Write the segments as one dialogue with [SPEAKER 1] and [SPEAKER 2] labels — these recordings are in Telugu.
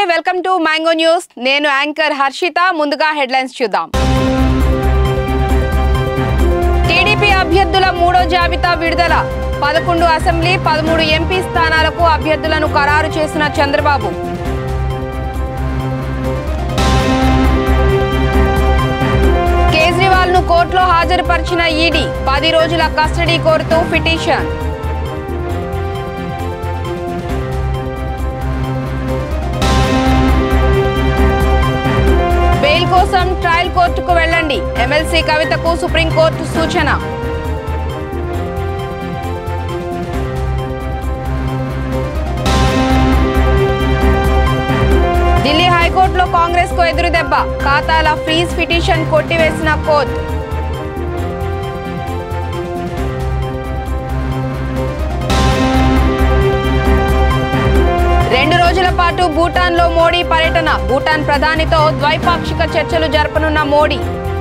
[SPEAKER 1] వెల్కమ్ టు మ్యాంగో న్యూస్ నేను యాంకర్ హర్షిత ముందుగా హెడ్లైన్స్ చూద్దాం టీడీపీ అభ్యర్థుల మూడో జాబితా విడుదల పదకొండు అసెంబ్లీ పదమూడు ఎంపీ స్థానాలకు అభ్యర్థులను ఖరారు చేసిన చంద్రబాబు కేజ్రీవాల్ ను కోర్టులో హాజరుపరిచిన ఈడీ పది రోజుల కస్టడీ కోరుతూ పిటిషన్ బెయిల్ కోసం ట్రయల్ కోర్టుకు వెళ్ళండి ఎమ్మెల్సీ కవితకు సుప్రీంకోర్టు సూచన ఢిల్లీ హైకోర్టులో కాంగ్రెస్ కు ఎదురు దెబ్బ ఖాతాల ఫీజ్ పిటిషన్ కొట్టివేసిన కోర్టు రెండు రోజుల పాటు భూటాన్లో మోడీ పర్యటన భూటాన్ ప్రధానితో ద్వైపాక్షిక చర్చలు జరపనున్న మోడీ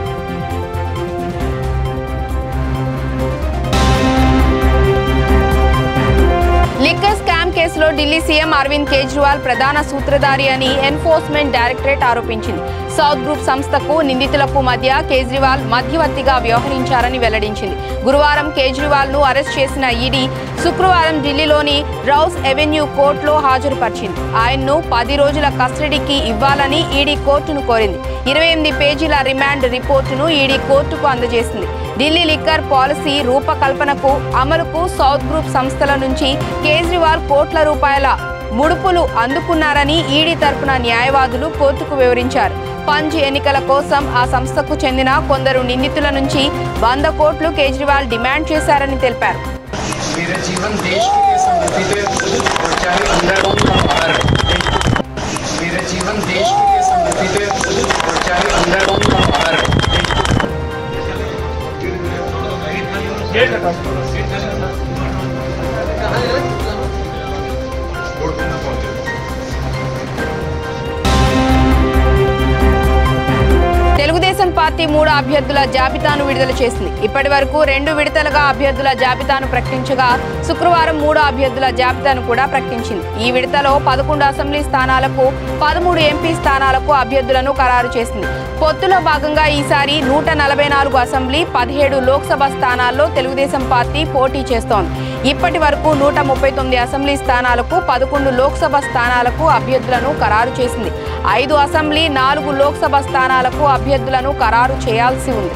[SPEAKER 1] లిక్కర్ స్కామ్ కేసులో ఢిల్లీ సీఎం అరవింద్ కేజ్రీవాల్ ప్రధాన సూత్రధారి అని ఎన్ఫోర్స్మెంట్ డైరెక్టరేట్ ఆరోపించింది సౌత్ గ్రూప్ సంస్థకు నిందితులకు మధ్య కేజ్రీవాల్ మధ్యవర్తిగా వ్యవహరించారని వెల్లడించింది గురువారం కేజ్రీవాల్ ను అరెస్ట్ చేసిన ఈడీ శుక్రవారం ఢిల్లీలోని రౌస్ ఎవెన్యూ కోర్టులో హాజరుపరిచింది ఆయన్ను పది రోజుల కస్టడీకి ఇవ్వాలని ఈడీ కోర్టును కోరింది ఇరవై ఎనిమిది పేజీల రిమాండ్ రిపోర్టును ఈడీ కోర్టుకు అందజేసింది ఢిల్లీ లిక్కర్ పాలసీ రూపకల్పనకు అమలుకు సౌత్ గ్రూప్ సంస్థల నుంచి కేజ్రీవాల్ కోట్ల రూపాయల ముడుపులు అందుకున్నారని ఈడీ తరపున న్యాయవాదులు కోర్టుకు వివరించారు పంచ్ ఎన్నికల కోసం ఆ సంస్థకు చెందిన కొందరు నిందితుల నుంచి వంద కోట్లు కేజ్రీవాల్ డిమాండ్ చేశారని తెలిపారు
[SPEAKER 2] मेरा जीवन देश के लिए समर्पित है और चाहे अंदर हो या बाहर मेरा जीवन देश के लिए समर्पित है और चाहे अंदर हो या बाहर
[SPEAKER 1] తెలుగుదేశం పార్టీ మూడు అభ్యర్థుల జాబితాను విడుదల చేసింది ఇప్పటి వరకు రెండు విడతలుగా అభ్యర్థుల జాబితాను ప్రకటించగా శుక్రవారం మూడు అభ్యర్థుల జాబితాను కూడా ప్రకటించింది ఈ విడతలో పదకొండు అసెంబ్లీ స్థానాలకు పదమూడు ఎంపీ స్థానాలకు అభ్యర్థులను ఖరారు చేసింది పొత్తులో భాగంగా ఈసారి నూట నలభై నాలుగు అసెంబ్లీ పదిహేడు లోక్సభ స్థానాల్లో తెలుగుదేశం పార్టీ పోటీ చేస్తోంది ఇప్పటి వరకు నూట ముప్పై తొమ్మిది అసెంబ్లీ స్థానాలకు పదకొండు లోక్సభ స్థానాలకు అభ్యర్థులను ఖరారు చేసింది ఐదు అసెంబ్లీ నాలుగు లోక్సభ స్థానాలకు అభ్యర్థులను ఖరారు చేయాల్సి ఉంది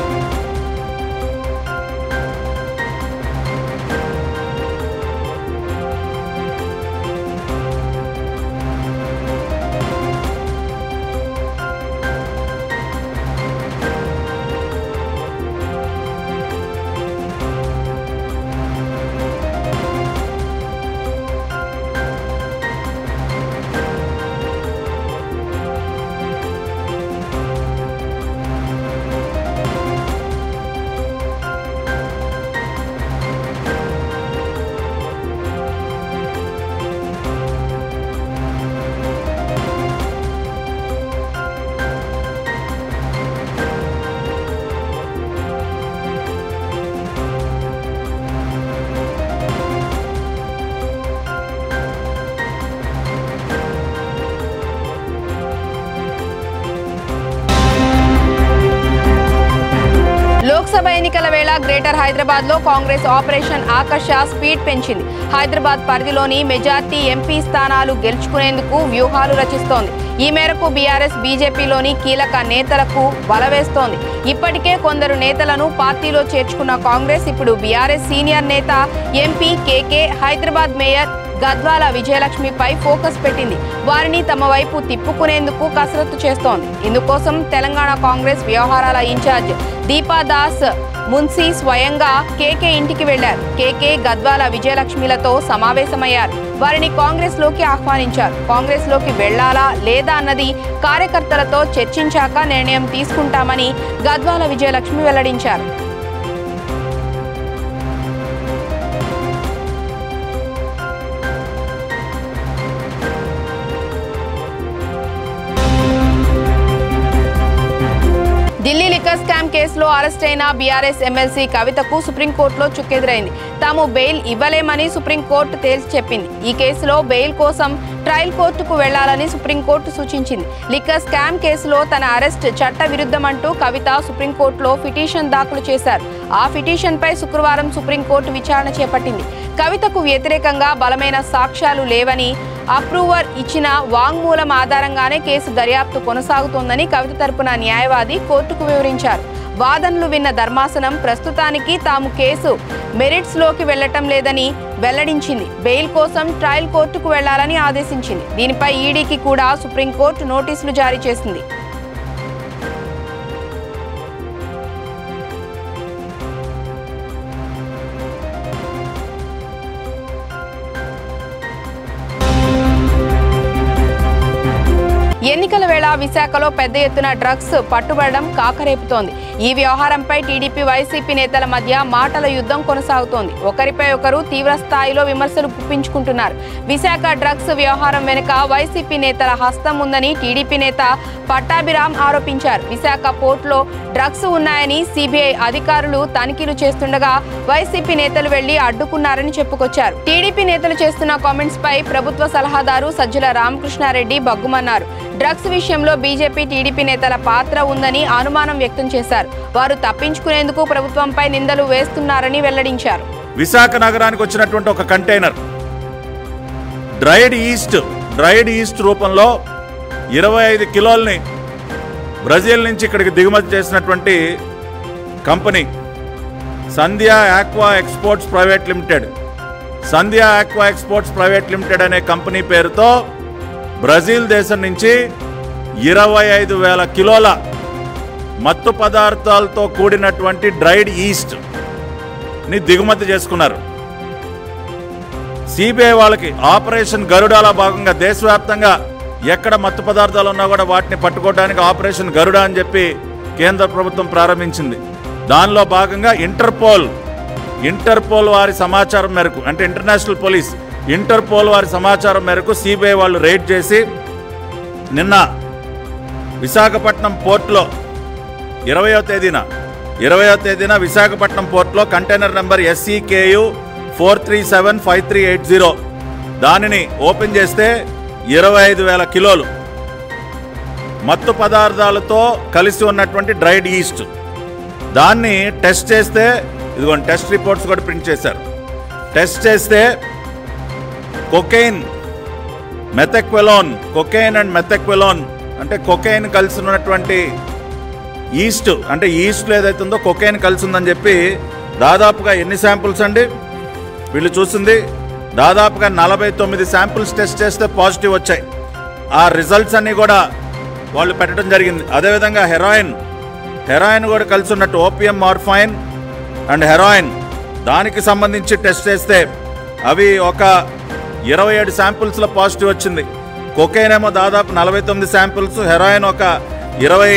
[SPEAKER 1] లోక్సభ ఎన్నికల వేళ గ్రేటర్ హైదరాబాద్ లో కాంగ్రెస్ ఆపరేషన్ ఆకర్ష స్పీడ్ పెంచింది హైదరాబాద్ పరిధిలోని మెజార్టీ ఎంపీ స్థానాలు గెలుచుకునేందుకు వ్యూహాలు రచిస్తోంది ఈ మేరకు బీఆర్ఎస్ బీజేపీలోని కీలక నేతలకు బలవేస్తోంది ఇప్పటికే కొందరు నేతలను పార్టీలో చేర్చుకున్న కాంగ్రెస్ ఇప్పుడు బీఆర్ఎస్ సీనియర్ నేత ఎంపీ కేకే హైదరాబాద్ మేయర్ గద్వాల విజయలక్ష్మిపై ఫోకస్ పెట్టింది వారిని తమ వైపు తిప్పుకునేందుకు కసరత్తు చేస్తోంది ఇందుకోసం తెలంగాణ కాంగ్రెస్ వ్యవహారాల ఇన్ఛార్జ్ దీపా దాస్ మున్సీ స్వయంగా కేకే ఇంటికి వెళ్లారు కేకే గద్వాల విజయలక్ష్మిలతో సమావేశమయ్యారు వారిని కాంగ్రెస్ లోకి ఆహ్వానించారు కాంగ్రెస్ లోకి వెళ్లాలా లేదా అన్నది కార్యకర్తలతో చర్చించాక నిర్ణయం తీసుకుంటామని గద్వాల విజయలక్ష్మి వెల్లడించారు ఢిల్లీ లిక్కర్ స్కామ్ కేసులో అరెస్ట్ అయిన బీఆర్ఎస్ ఎమ్మెల్సీ కవితకు సుప్రీంకోర్టులో చుక్కెదురైంది తాము బెయిల్ ఇవ్వలేమని సుప్రీంకోర్టు తేల్చి చెప్పింది ఈ కేసులో బెయిల్ కోసం ట్రయల్ కోర్టుకు వెళ్లాలని సుప్రీంకోర్టు సూచించింది లిక్కర్ స్కామ్ కేసులో తన అరెస్ట్ చట్ట విరుద్ధమంటూ కవిత సుప్రీంకోర్టులో పిటిషన్ దాఖలు చేశారు ఆ పిటిషన్ పై శుక్రవారం సుప్రీంకోర్టు విచారణ చేపట్టింది కవితకు వ్యతిరేకంగా బలమైన సాక్ష్యాలు లేవని అప్రూవర్ ఇచ్చిన వాంగ్మూలం ఆధారంగానే కేసు దర్యాప్తు కొనసాగుతోందని కవిత తరపున న్యాయవాది కోర్టుకు వివరించారు వాదనలు విన్న ధర్మాసనం ప్రస్తుతానికి తాము కేసు మెరిట్స్ లోకి వెళ్లటం లేదని వెల్లడించింది బెయిల్ కోసం ట్రయల్ కోర్టుకు వెళ్లాలని ఆదేశించింది దీనిపై ఈడీకి కూడా సుప్రీంకోర్టు నోటీసులు జారీ చేసింది ఎన్నికల వేళ విశాఖలో పెద్ద ఎత్తున డ్రగ్స్ పట్టుబడడం కాకరేపుతోంది ఈ వ్యవహారంపై టీడీపీ వైసీపీ నేతల మధ్య మాటల యుద్ధం కొనసాగుతోంది ఒకరిపై ఒకరు తీవ్ర స్థాయిలో విమర్శలు గుప్పించుకుంటున్నారు విశాఖ డ్రగ్స్ వ్యవహారం వెనుక వైసీపీ నేతల హస్తం ఉందని టీడీపీ నేత పట్టాభిరామ్ ఆరోపించారు విశాఖ పోర్టులో డ్రగ్స్ ఉన్నాయని సిబిఐ అధికారులు తనిఖీలు చేస్తుండగా వైసీపీ నేతలు వెళ్లి అడ్డుకున్నారని చెప్పుకొచ్చారు టీడీపీ నేతలు చేస్తున్న కామెంట్స్ పై ప్రభుత్వ సలహాదారు సజ్జల రామకృష్ణారెడ్డి బగ్గుమన్నారు డ్రగ్స్ విషయంలో బీజేపీ టీడీపీ నేతల పాత్ర ఉందని అనుమానం వ్యక్తం చేశారు వారు తప్పించుకునేందుకు ప్రభుత్వంపై నిందలు వేస్తున్నారని వెల్లడించారు
[SPEAKER 3] విశాఖ నగరానికి వచ్చినటువంటి ఒక container dried yeast dried yeast రూపంలో ఇరవై ఐదు కిలోల్ని బ్రెజిల్ నుంచి ఇక్కడికి దిగుమతి చేసినటువంటి company Sandhya aqua exports private limited Sandhya aqua exports private limited అనే కంపెనీ పేరుతో బ్రెజిల్ దేశం నుంచి ఇరవై ఐదు వేల కిలోల మత్తు పదార్థాలతో కూడినటువంటి డ్రైడ్ ఈస్ట్ ని దిగుమతి చేసుకున్నారు సిబిఐ వాళ్ళకి ఆపరేషన్ గరుడాల భాగంగా దేశవ్యాప్తంగా ఎక్కడ మత్తు పదార్థాలు ఉన్నా కూడా వాటిని పట్టుకోవడానికి ఆపరేషన్ గరుడ అని చెప్పి కేంద్ర ప్రభుత్వం ప్రారంభించింది దానిలో భాగంగా ఇంటర్పోల్ ఇంటర్పోల్ వారి సమాచారం మేరకు అంటే ఇంటర్నేషనల్ పోలీస్ ఇంటర్పోల్ వారి సమాచారం మేరకు సిబిఐ వాళ్ళు రైడ్ చేసి నిన్న విశాఖపట్నం పోర్టులో ఇరవయో తేదీన ఇరవయో తేదీన విశాఖపట్నం పోర్టులో container number SCKU four three seven five three eight zero దానిని ఓపెన్ చేస్తే ఇరవై ఐదు వేల కిలోలు మత్తు పదార్థాలతో కలిసి ఉన్నటువంటి డ్రైడ్ ఈస్ట్ దాన్ని టెస్ట్ చేస్తే ఇదిగోండి టెస్ట్ రిపోర్ట్స్ కూడా ప్రింట్ చేశారు టెస్ట్ చేస్తే cocaine methaqualone cocaine and methaqualone అంటే కొకెయిన్ కలిసి ఉన్నటువంటి ఈస్ట్ అంటే ఈస్ట్లో ఏదైతే ఉందో కొకెయిన్ కలిసి ఉందని చెప్పి దాదాపుగా ఎన్ని శాంపుల్స్ అండి వీళ్ళు చూసింది దాదాపుగా నలభై తొమ్మిది శాంపుల్స్ టెస్ట్ చేస్తే పాజిటివ్ వచ్చాయి ఆ రిజల్ట్స్ అన్నీ కూడా వాళ్ళు పెట్టడం జరిగింది అదేవిధంగా హెరాయిన్ హెరాయిన్ కూడా కలిసి ఉన్నట్టు ఓపియం మార్ఫైన్ అండ్ హెరాయిన్ దానికి సంబంధించి టెస్ట్ చేస్తే అవి ఒక ఇరవై ఏడు శాంపుల్స్లో పాజిటివ్ వచ్చింది కొకైన్ ఏమో దాదాపు నలభై తొమ్మిది శాంపుల్స్ హెరాయిన్ ఒక ఇరవై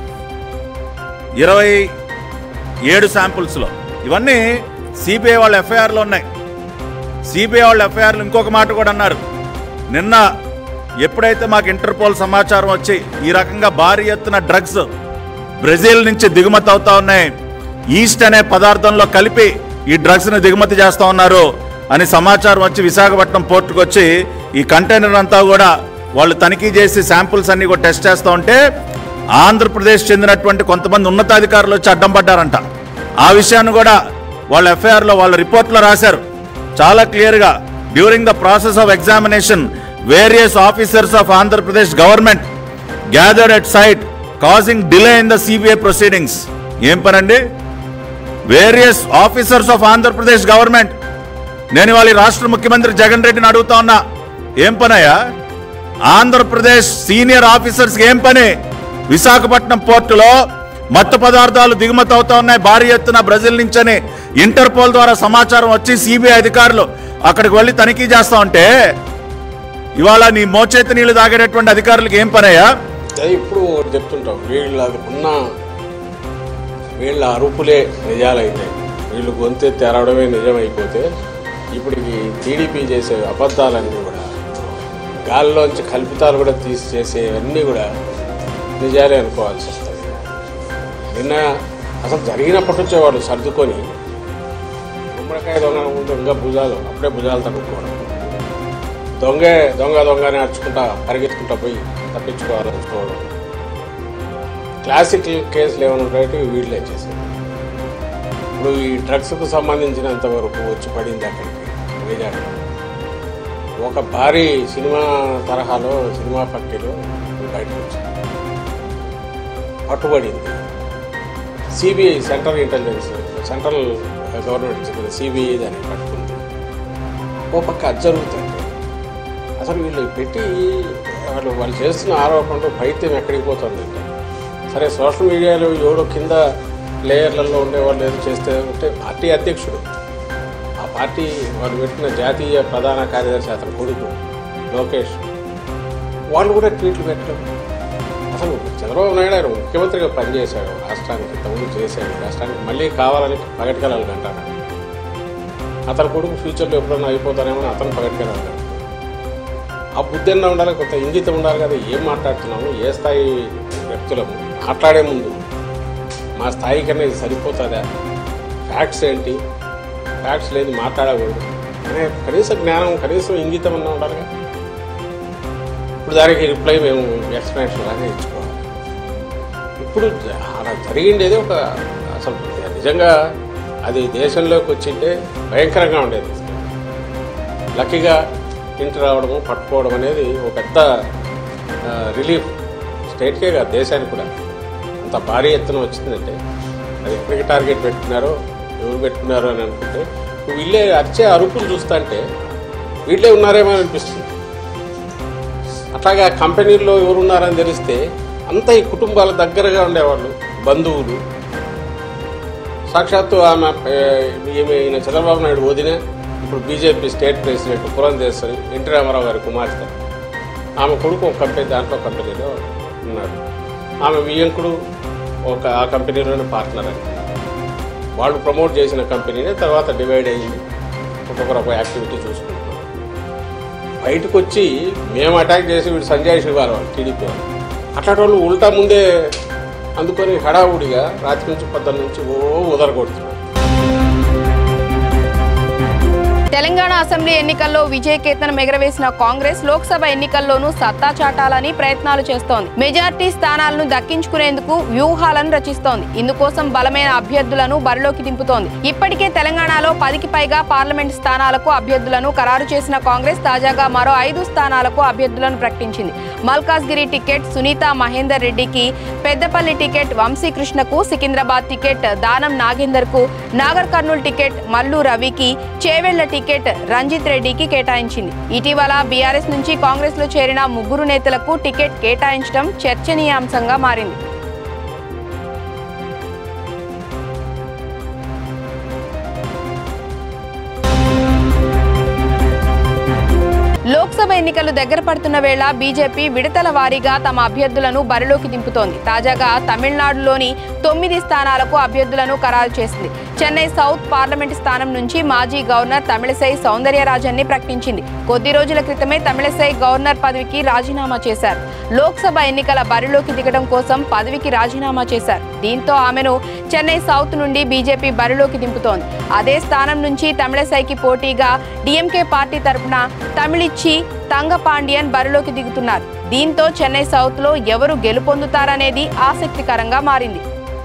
[SPEAKER 3] ఇరవై ఏడు శాంపుల్స్లో ఇవన్నీ సిబిఐ వాళ్ళ ఎఫ్ఐఆర్లో ఉన్నాయి సిబిఐ వాళ్ళ ఎఫ్ఐఆర్లు ఇంకొక మాట కూడా అన్నారు నిన్న ఎప్పుడైతే మాకు ఇంటర్పోల్ సమాచారం వచ్చి ఈ రకంగా భారీ ఎత్తున డ్రగ్స్ బ్రెజిల్ నుంచి దిగుమతి అవుతా ఉన్నాయి ఈస్ట్ అనే పదార్థంలో కలిపి ఈ డ్రగ్స్ని దిగుమతి చేస్తా ఉన్నారు అని సమాచారం వచ్చి విశాఖపట్నం పోర్టుకు వచ్చి ఈ కంటైనర్ అంతా కూడా వాళ్ళు తనిఖీ చేసి శాంపుల్స్ అన్ని కూడా టెస్ట్ చేస్తూ ఉంటే ఆంధ్రప్రదేశ్ చెందినటువంటి కొంతమంది ఉన్నతాధికారులు వచ్చి అడ్డం పడ్డారంట ఆ విషయాన్ని కూడా వాళ్ళ ఎఫ్ఐఆర్లో వాళ్ళ రిపోర్ట్లో రాశారు చాలా క్లియర్గా during the process of examination various officers of Andhra Pradesh government gathered at site causing delay in the CBI proceedings ఏం పనండి various officers of Andhra Pradesh government నేను ఇవాళ ఈ రాష్ట్ర ముఖ్యమంత్రి జగన్ రెడ్డిని అడుగుతా ఉన్నా ఏం పనయ్యా ఆంధ్రప్రదేశ్ సీనియర్ ఆఫీసర్స్ ఏం పని విశాఖపట్నం పోర్టులో మత్తు పదార్థాలు దిగుమతి అవుతా ఉన్నాయి భారీ ఎత్తున బ్రెజిల్ నుంచని ఇంటర్పోల్ ద్వారా సమాచారం వచ్చి సిబిఐ అధికారులు అక్కడికి వెళ్ళి తనిఖీ చేస్తా ఉంటే ఇవాళ నీ మోచేతి నీళ్లు తాగేటటువంటి అధికారులకు ఏం పనయ్యా
[SPEAKER 4] అదే ఇప్పుడు ఒకటి చెప్తుంటాం వీళ్ళ ఉన్న వీళ్ళ అరుపులే నిజాలైతే వీళ్ళు గొంతె తెరవడమే నిజమైపోతే ఇప్పుడు ఈ టీడీపీ చేసే అబద్ధాలన్నీ కూడా గాల్లోంచి కల్పితాలు కూడా తీసి చేసేవన్నీ కూడా నిజాలే అనుకోవాల్సి వస్తుంది నిన్న అసలు జరిగినప్పటి నుంచే వాళ్ళు సర్దుకొని గుమ్మడికాయ దొంగ ముందు ఇంకా భుజాలు అప్పుడే భుజాలు తగ్గుకోవడం దొంగే దొంగ దొంగ అని అరుచుకుంటా పరిగెత్తుకుంటా పోయి తప్పించుకోవాలనుకోవడం క్లాసిక్ కేసులు ఏమైనా ఉంటాయంటే వీళ్ళే చేసేది ఇప్పుడు ఈ డ్రగ్స్కు సంబంధించినంత వరకు వచ్చి పడింది అక్కడికి వైజాగ్ ఒక భారీ సినిమా తరహాలో సినిమా పక్కిలో బయటకు వచ్చింది పట్టుబడింది CBI central intelligence central government చెందిన సిబిఐ దాన్ని పట్టుకుంది ఓ పక్క అది జరుగుతుంటే అసలు వీళ్ళు పెట్టి వాళ్ళు వాళ్ళు చేస్తున్న ఆరోపణలు పైత్యం ఎక్కడికి పోతుందంటే సరే సోషల్ మీడియాలో ఎవడో కింద లేయర్లలో ఉండేవాళ్ళు ఏదో చేస్తే ఉంటే పార్టీ అధ్యక్షుడు ఆ పార్టీ వాళ్ళు పెట్టిన జాతీయ ప్రధాన కార్యదర్శి అతని కొడుకు లోకేష్ వాళ్ళు కూడా ట్వీట్లు పెట్టడం అసలు చంద్రబాబు నాయుడు ఆయన ముఖ్యమంత్రిగా పనిచేశాడు రాష్ట్రానికి ఇంతకుముందు చేశాడు రాష్ట్రానికి మళ్ళీ కావాలని పగటికెళ్ళాలి అంటారు అతని కొడుకు ఫ్యూచర్లో ఎప్పుడైనా అయిపోతానేమో అని అతను పగటికెళ్ళాలి ఆ బుద్ధి అన్న ఉండాలి కొంత ఇంగితం ఉండాలి కదా ఏం మాట్లాడుతున్నాము ఏ స్థాయి వ్యక్తులము మాట్లాడే ముందు మా స్థాయి కన్నా ఇది సరిపోతుందా ఫ్యాక్ట్స్ ఏంటి ఫ్యాక్ట్స్ లేదు మాట్లాడకూడదు అనే కనీస జ్ఞానం కనీసం ఇంగితం అన్న ఉండాలిగా ఇప్పుడు దానికి రిప్లై మేము ఎక్స్ప్లెనేషన్ లాగా ఇచ్చుకోవాలి ఇప్పుడు జ- అలా జరిగిండేది ఒక అసలు నిజంగా అది దేశంలోకి వచ్చింటే భయంకరంగా ఉండేది లక్కీగా ఇంటి రావడము పట్టుకోవడం అనేది ఒక పెద్ద ఆ, రిలీఫ్ స్టేట్కే కాదు దేశానికి కూడా అంత భారీ ఎత్తున వచ్చిందంటే అది ఎక్కడికి టార్గెట్ పెట్టుకున్నారో ఎవరు పెట్టుకున్నారో అని అనుకుంటే ఇప్పుడు వీళ్ళే అరిచే అరుపులు చూస్తుంటే వీళ్ళే ఉన్నారేమో అని అనిపిస్తుంది అట్లాగా కంపెనీల్లో ఎవరు ఉన్నారని తెలిస్తే అంతా ఈ కుటుంబాల దగ్గరగా ఉండేవాళ్ళు బంధువులు సాక్షాత్తు ఆమె ఏ, ఈమె ఈయన చంద్రబాబు నాయుడు వదిన ఇప్పుడు బీజేపీ స్టేట్ ప్రెసిడెంట్ పురంధేశ్వరి ఎన్టీ రామారావు గారి కుమార్తె ఆమె కొడుకు ఒక కంపెనీ దాంట్లో కంపెనీలో ఉన్నాడు ఆమె వియంకుడు ఒక ఆ కంపెనీలోనే పార్ట్నర్ అని వాళ్ళు ప్రమోట్ చేసిన కంపెనీనే తర్వాత డివైడ్ అయ్యింది ఒక్కొక్కరు ఒక యాక్టివిటీ చూసుకుంటున్నారు బయటకు వచ్చి మేము అటాక్ చేసి వీడు సంజయ్ శివారు వాళ్ళు టీడీపీ వాళ్ళు అట్లాంటి వాళ్ళు ఉల్టా ముందే అందుకొని హడావుడిగా రాత్రి నుంచి పొద్దున్న నుంచి ఓ ఉదరగొడుతున్నారు
[SPEAKER 1] తెలంగాణ అసెంబ్లీ ఎన్నికల్లో విజయకేతనం ఎగరవేసిన కాంగ్రెస్ లోక్సభ ఎన్నికల్లోనూ సత్తా చాటాలని ప్రయత్నాలు చేస్తోంది మెజార్టీ స్థానాలను దక్కించుకునేందుకు వ్యూహాలను రచిస్తోంది ఇందుకోసం బలమైన అభ్యర్థులను బరిలోకి దింపుతోంది ఇప్పటికే తెలంగాణలో పదికి పైగా పార్లమెంట్ స్థానాలకు అభ్యర్థులను ఖరారు చేసిన కాంగ్రెస్ తాజాగా మరో ఐదు స్థానాలకు అభ్యర్థులను ప్రకటించింది మల్కాజ్గిరి టికెట్ సునీత మహేందర్ రెడ్డికి పెద్దపల్లి టికెట్ వంశీకృష్ణకు సికింద్రాబాద్ టికెట్ దానం నాగేందర్ కు నాగర్ కర్నూల్ టికెట్ మల్లు రవికి చేవెళ్ల టికెట్ రంజిత్ రెడ్డికి కేటాయించింది ఇటీవల బీఆర్ఎస్ నుంచి కాంగ్రెస్ లో చేరిన ముగ్గురు నేతలకు టికెట్ కేటాయించడం చర్చనీయాంశంగా మారింది లోక్సభ ఎన్నికలు దగ్గర పడుతున్న వేళ బీజేపీ విడతల వారీగా తమ అభ్యర్థులను బరిలోకి దింపుతోంది తాజాగా తమిళనాడులోని తొమ్మిది స్థానాలకు అభ్యర్థులను ఖరారు చేసింది చెన్నై సౌత్ పార్లమెంట్ స్థానం నుంచి మాజీ గవర్నర్ తమిళసై సౌందర్యరాజన్ని ప్రకటించింది కొద్ది రోజుల క్రితమే తమిళసై గవర్నర్ పదవికి రాజీనామా చేశారు లోక్సభ ఎన్నికల బరిలోకి దిగడం కోసం పదవికి రాజీనామా చేశారు దీంతో ఆమెను చెన్నై సౌత్ నుండి బీజేపీ బరిలోకి దింపుతోంది అదే స్థానం నుంచి తమిళసైకి పోటీగా డిఎంకే పార్టీ తరపున తమిళిచ్చి తంగపాండియన్ బరిలోకి దిగుతున్నారు దీంతో చెన్నై సౌత్ లో ఎవరు గెలుపొందుతారనేది ఆసక్తికరంగా మారింది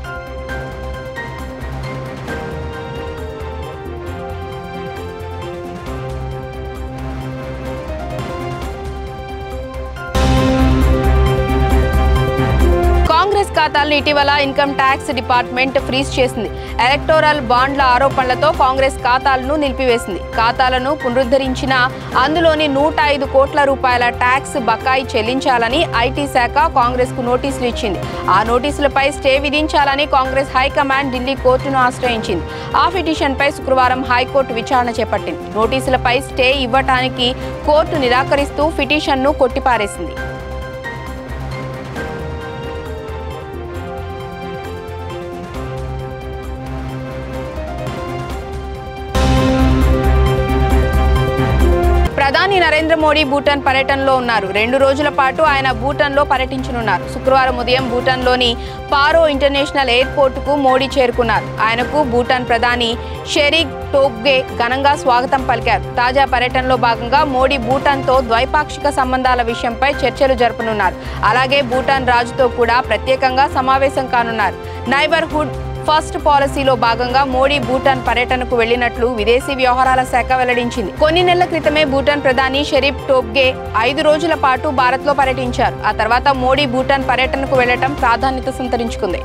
[SPEAKER 1] కాంగ్రెస్ ఖాతాలను ఇటీవల ఇన్కమ్ ట్యాక్స్ డిపార్ట్మెంట్ ఫ్రీజ్ చేసింది ఎలక్టోరల్ బాండ్ల ఆరోపణలతో కాంగ్రెస్ ఖాతాలను నిలిపివేసింది ఖాతాలను పునరుద్ధరించిన అందులోని నూట ఐదు కోట్ల రూపాయల ట్యాక్స్ బకాయి చెల్లించాలని ఐటీ శాఖ కాంగ్రెస్ కు నోటీసులు ఇచ్చింది ఆ నోటీసులపై స్టే విధించాలని కాంగ్రెస్ హైకమాండ్ ఢిల్లీ కోర్టును ఆశ్రయించింది ఆ పిటిషన్ పై శుక్రవారం హైకోర్టు విచారణ చేపట్టింది నోటీసులపై స్టే ఇవ్వటానికి కోర్టు నిరాకరిస్తూ పిటిషన్ను కొట్టిపారేసింది ప్రధాని నరేంద్ర మోడీ భూటాన్ పర్యటనలో ఉన్నారు రెండు రోజుల పాటు ఆయన భూటాన్లో పర్యటించనున్నారు శుక్రవారం ఉదయం భూటాన్లోని పారో ఇంటర్నేషనల్ ఎయిర్పోర్టుకు మోడీ చేరుకున్నారు ఆయనకు భూటాన్ ప్రధాని షెరీక్ టోబ్గే ఘనంగా స్వాగతం పలికారు తాజా పర్యటనలో భాగంగా మోడీ భూటాన్తో ద్వైపాక్షిక సంబంధాల విషయంపై చర్చలు జరుపనున్నారు అలాగే భూటాన్ రాజుతో కూడా ప్రత్యేకంగా సమావేశం కానున్నారు నైబర్హుడ్ ఫస్ట్ పాలసీలో భాగంగా మోడీ భూటాన్ పర్యటనకు వెళ్లినట్లు విదేశీ వ్యవహారాల శాఖ వెల్లడించింది కొన్ని నెలల క్రితమే భూటాన్ ప్రధాని షరీఫ్ టోబ్గే ఐదు రోజుల పాటు భారత్లో పర్యటించారు ఆ తర్వాత మోడీ భూటాన్ పర్యటనకు వెళ్లడం ప్రాధాన్యత సంతరించుకుంది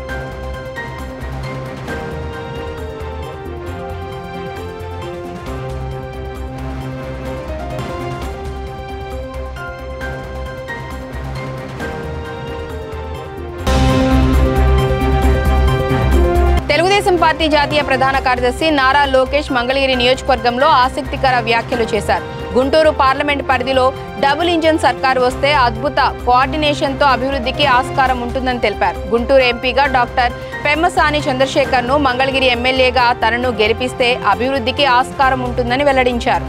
[SPEAKER 1] తెలుగుదేశం పార్టీ జాతీయ ప్రధాన కార్యదర్శి నారా లోకేష్ మంగళగిరి నియోజకవర్గంలో ఆసక్తికర వ్యాఖ్యలు చేశారు గుంటూరు పార్లమెంట్ పరిధిలో డబుల్ ఇంజన్ సర్కారు వస్తే అద్భుత కోఆర్డినేషన్తో అభివృద్ధికి ఆస్కారం ఉంటుందని తెలిపారు గుంటూరు ఎంపీగా డాక్టర్ పెమ్మసాని చంద్రశేఖర్ను మంగళగిరి ఎమ్మెల్యేగా తనను గెలిపిస్తే అభివృద్ధికి ఆస్కారం ఉంటుందని వెల్లడించారు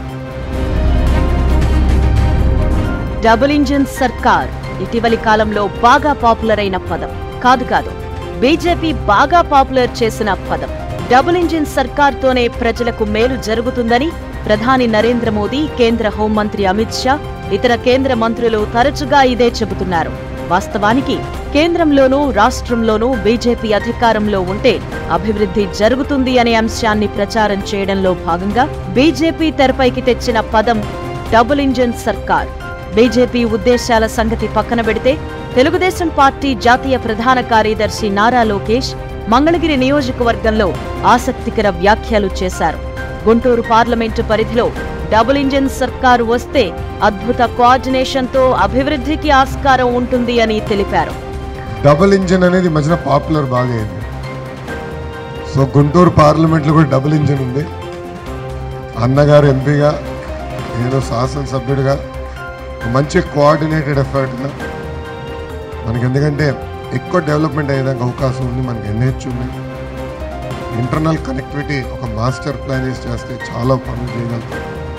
[SPEAKER 5] డబుల్ ఇంజిన్ సర్కార్ ఇటీవలి కాలంలో బాగా పాపులర్ అయిన పదం కాదు కాదు బీజేపీ బాగా పాపులర్ చేసిన పదం డబుల్ ఇంజిన్ సర్కార్తోనే ప్రజలకు మేలు జరుగుతుందని ప్రధాని నరేంద్ర మోదీ కేంద్ర హోంమంత్రి అమిత్ షా ఇతర కేంద్ర మంత్రులు తరచుగా ఇదే చెబుతున్నారు వాస్తవానికి కేంద్రంలోనూ రాష్ట్రంలోనూ బీజేపీ అధికారంలో ఉంటే అభివృద్ధి జరుగుతుంది అనే అంశాన్ని ప్రచారం చేయడంలో భాగంగా బీజేపీ తెరపైకి తెచ్చిన పదం డబుల్ ఇంజిన్ సర్కార్ బీజేపీ ఉద్దేశాల సంగతి పక్కన పెడితే తెలుగుదేశం పార్టీ జాతీయ ప్రధాన కార్యదర్శి నారా లోకేష్ మంగళగిరి నియోజకవర్గంలో ఆసక్తికర వ్యాఖ్యలు చేశారు గుంటూరు పార్లమెంటు పరిధిలో డబుల్ ఇంజిన్ సర్కారు వస్తే అద్భుత కోఆర్డినేషన్తో అభివృద్ధికి ఆస్కారం ఉంటుంది అని తెలిపారు
[SPEAKER 6] డబుల్ ఇంజిన్ అనేది ఈ మధ్యన పాపులర్ బాగా అయింది సో గుంటూరు పార్లమెంట్లో కూడా డబుల్ ఇంజిన్ ఉంది అన్నగారు ఎంపీగా నేను శాసనసభ్యుడిగా ఒక మంచి కోఆర్డినేటెడ్ ఎఫర్ట్గా మనకి ఎందుకంటే ఎక్కువ డెవలప్మెంట్ అయ్యేదానికి అవకాశం ఉంది మనకి ఎన్హెచ్ ఉంది ఇంటర్నల్ కనెక్టివిటీ ఒక మాస్టర్ ప్లాన్ వేసి చేస్తే చాలా పనులు చేయగలుగుతాం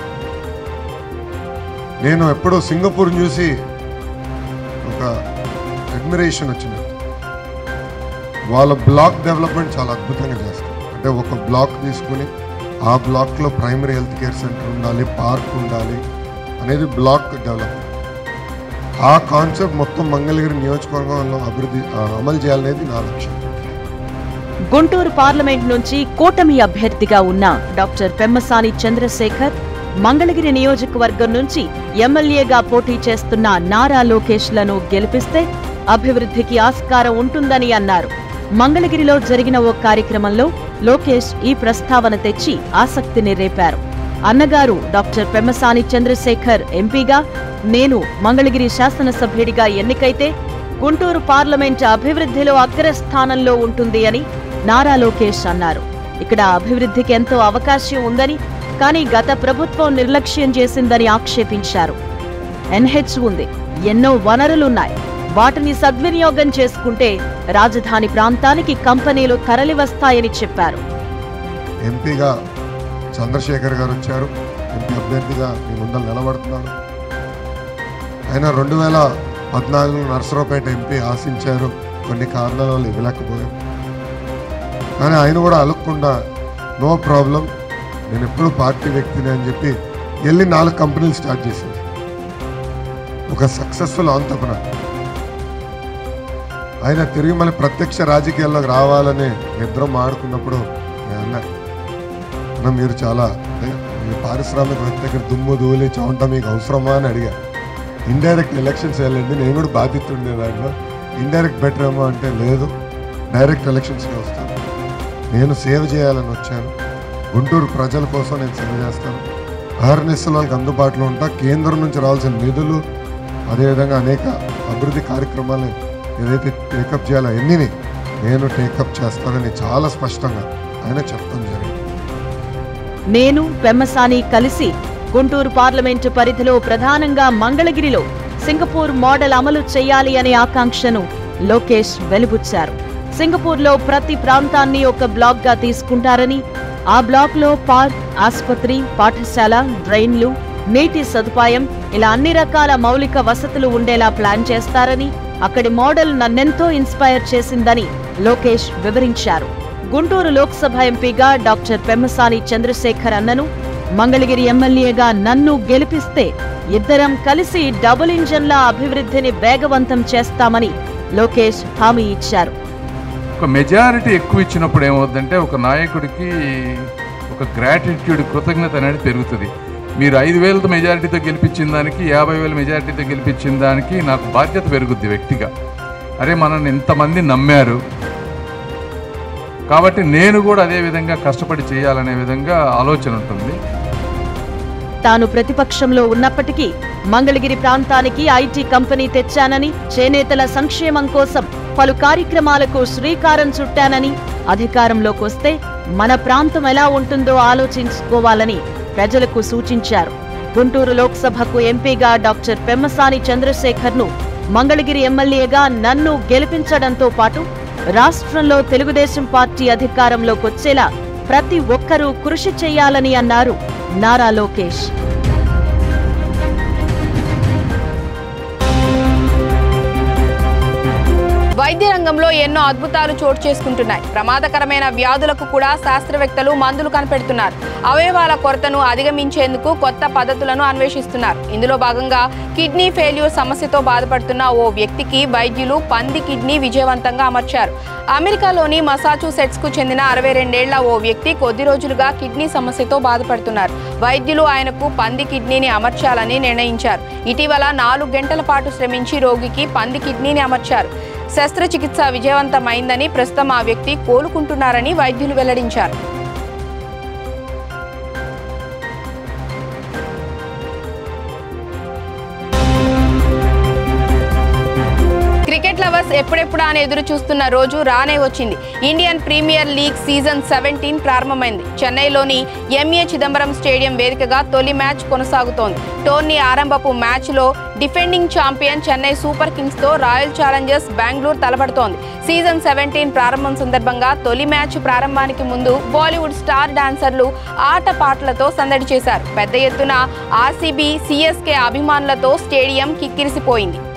[SPEAKER 6] నేను ఎప్పుడో సింగపూర్ చూసి ఒక అడ్మిరేషన్ వచ్చింది వాళ్ళ బ్లాక్ డెవలప్మెంట్ చాలా అద్భుతంగా చేస్తారు అంటే ఒక బ్లాక్ తీసుకుని ఆ బ్లాక్లో ప్రైమరీ హెల్త్ కేర్ సెంటర్ ఉండాలి పార్క్ ఉండాలి అనేది బ్లాక్ డెవలప్మెంట్ ఆ కాన్సెప్ట్ మొత్తం మంగళగిరి నియోజకవర్గంలో అభివృద్ధి ఆ, అమలు చేయాలనేది నా లక్ష్యం
[SPEAKER 5] గుంటూరు పార్లమెంట్ నుంచి కూటమి అభ్యర్థిగా ఉన్న డాక్టర్ పెమ్మసాని చంద్రశేఖర్ మంగళగిరి నియోజకవర్గం నుంచి ఎమ్మెల్యేగా పోటీ చేస్తున్న నారా లోకేష్లను గెలిపిస్తే అభివృద్ధికి ఆస్కారం ఉంటుందని అన్నారు మంగళగిరిలో జరిగిన ఓ కార్యక్రమంలో లోకేష్ ఈ ప్రస్తావన తెచ్చి ఆసక్తిని రేపారు అన్నగారు డాక్టర్ పెమ్మసాని చంద్రశేఖర్ ఎంపీగా నేను మంగళగిరి శాసనసభ్యుడిగా ఎన్నికైతే గుంటూరు పార్లమెంట్ అభివృద్ధిలో అగ్రస్థానంలో ఉంటుంది అని నారా లోకేష్ అన్నారు ఇక్కడ అభివృద్ధికి ఎంతో అవకాశం ఉందని కానీ గత ప్రభుత్వం నిర్లక్ష్యం చేసిందని ఆక్షేపించారు ఎన్హెచ్ ఉంది ఎన్నో వనరులున్నాయి వాటిని సద్వినియోగం చేసుకుంటే రాజధాని ప్రాంతానికి కంపెనీలు తరలివస్తాయని చెప్పారు
[SPEAKER 6] ఎంపీగా చంద్రశేఖర్ గారు వచ్చారు ఎంపీ అభ్యర్థిగా మీ ముందర నిలబడుతున్నాను ఆయన రెండు వేల పద్నాలుగులో నర్సరావుపేట ఎంపీ ఆశించారు కొన్ని కారణాల వల్ల ఇవ్వలేకపోయాం కానీ ఆయన కూడా అలగకుండా నో ప్రాబ్లం నేను ఎప్పుడు పార్టీ వ్యక్తిని అని చెప్పి వెళ్ళి నాలుగు కంపెనీలు స్టార్ట్ చేశారు ఒక సక్సెస్ఫుల్ ఆంతపన ఆయన తిరిగి మళ్ళీ ప్రత్యక్ష రాజకీయాల్లోకి రావాలని నిద్ర ఆడుకున్నప్పుడు నేను అన్నా అన్న మీరు చాలా అంటే మీ పారిశ్రామికవేత్త దగ్గర దుమ్ము ధూళి చవంట మీకు అవసరమా అని అడిగా ఇండైరెక్ట్ ఎలక్షన్స్ వెళ్ళండి నేను కూడా బాధ్యత ఉండే దాంట్లో ఇండైరెక్ట్ బెటర్ ఏమో అంటే లేదు డైరెక్ట్ ఎలక్షన్స్కి వస్తాను నేను సేవ చేయాలని వచ్చాను గుంటూరు ప్రజల కోసం నేను సేవ చేస్తాను అహర్నిశలు వాళ్ళకి అందుబాటులో ఉంటా కేంద్రం నుంచి రావాల్సిన నిధులు అదేవిధంగా అనేక అభివృద్ధి కార్యక్రమాలు ఏదైతే టేకప్ చేయాలో ఎన్నిని నేను టేకప్ చేస్తానని చాలా స్పష్టంగా ఆయన చెప్తాం జరిగింది
[SPEAKER 5] నేను పెమ్మసాని కలిసి గుంటూరు పార్లమెంటు పరిధిలో ప్రధానంగా మంగళగిరిలో సింగపూర్ మోడల్ అమలు చేయాలి అనే ఆకాంక్షను లోకేష్ వెలుబుచ్చారు సింగపూర్లో ప్రతి ప్రాంతాన్ని ఒక బ్లాక్గా తీసుకుంటారని ఆ బ్లాక్లో పార్క్ ఆసుపత్రి పాఠశాల డ్రైన్లు నీటి సదుపాయం ఇలా అన్ని రకాల మౌలిక వసతులు ఉండేలా ప్లాన్ చేస్తారని అక్కడి మోడల్ నన్నెంతో ఇన్స్పైర్ చేసిందని లోకేష్ వివరించారు గుంటూరు లోక్సభ ఎంపీగా డాక్టర్ పెమ్మసాని చంద్రశేఖర్ అన్నను మంగళగిరి ఎమ్మెల్యేగా నన్ను గెలిపిస్తే ఇద్దరం కలిసి డబుల్ ఇంజన్ల అభివృద్ధిని వేగవంతం చేస్తామని లోకేష్ హామీ ఇచ్చారు
[SPEAKER 7] ఒక మెజారిటీ ఎక్కువ ఇచ్చినప్పుడు ఏమవుద్దంటే ఒక నాయకుడికి ఒక గ్రాటిట్యూడ్ కృతజ్ఞత అనేది పెరుగుతుంది మీరు ఐదు వేలతో మెజారిటీతో గెలిపించిన దానికి యాభై వేల మెజారిటీతో గెలిపించిన దానికి నాకు బాధ్యత పెరుగుద్ది వ్యక్తిగా అరే మనల్ని ఇంతమంది నమ్మారు కాబట్టి నేను కూడా అదే విధంగా కష్టపడి చేయాలనే విధంగా ఆలోచన ఉంటుంది
[SPEAKER 5] తాను ప్రతిపక్షంలో ఉన్నప్పటికీ మంగళగిరి ప్రాంతానికి ఐటీ కంపెనీ తెచ్చానని చేనేతల సంక్షేమం కోసం పలు కార్యక్రమాలకు శ్రీకారం చుట్టానని అధికారంలోకి వస్తే మన ప్రాంతం ఎలా ఉంటుందో ఆలోచించుకోవాలని ప్రజలకు సూచించారు గుంటూరు లోక్సభకు ఎంపీగా డాక్టర్ పెమ్మసాని చంద్రశేఖర్ను మంగళగిరి ఎమ్మెల్యేగా నన్ను గెలిపించడంతో పాటు రాష్ట్రంలో తెలుగుదేశం పార్టీ అధికారంలోకి వచ్చేలా ప్రతి ఒక్కరూ కృషి చేయాలని అన్నారు నారా లోకేష్
[SPEAKER 1] వైద్య రంగంలో ఎన్నో అద్భుతాలు చోటు చేసుకుంటున్నాయి ప్రమాదకరమైన వ్యాధులకు కూడా శాస్త్రవేత్తలు మందులు కనిపెడుతున్నారు అవయవాల కొరతను అధిగమించేందుకు కొత్త పద్ధతులను అన్వేషిస్తున్నారు ఇందులో భాగంగా కిడ్నీ ఫెయిల్యూర్ సమస్యతో బాధపడుతున్న ఓ వ్యక్తికి వైద్యులు పంది కిడ్నీ విజయవంతంగా అమర్చారు అమెరికాలోని మసాచుసెట్స్ కు చెందిన అరవై రెండేళ్ల ఓ వ్యక్తి కొద్ది రోజులుగా కిడ్నీ సమస్యతో బాధపడుతున్నారు వైద్యులు ఆయనకు పంది కిడ్నీని అమర్చాలని నిర్ణయించారు ఇటీవల నాలుగు గంటల పాటు శ్రమించి రోగికి పంది కిడ్నీని అమర్చారు శస్త్రచికిత్స విజయవంతమైందని ప్రస్తుతం ఆ వ్యక్తి కోలుకుంటున్నారని వైద్యులు వెల్లడించారు క్రికెట్ లవర్స్ ఎప్పుడెప్పుడా అని ఎదురు చూస్తున్న రోజు రానే వచ్చింది Indian Premier League season seventeen ప్రారంభమైంది చెన్నైలోని ఎంఏ చిదంబరం స్టేడియం వేదికగా తొలి మ్యాచ్ కొనసాగుతోంది టోర్నీ ఆరంభపు మ్యాచ్లో defending champion Chennai Super Kings తో రాయల్ ఛాలెంజర్స్ బెంగళూరు తలపడుతోంది సీజన్ సెవెంటీన్ ప్రారంభం సందర్భంగా తొలి మ్యాచ్ ప్రారంభానికి ముందు బాలీవుడ్ స్టార్ డాన్సర్లు ఆట పాటలతో సందడి చేశారు పెద్ద ఎత్తున ఆర్సీబీ సిఎస్కే అభిమానులతో స్టేడియం కిక్కిరిసిపోయింది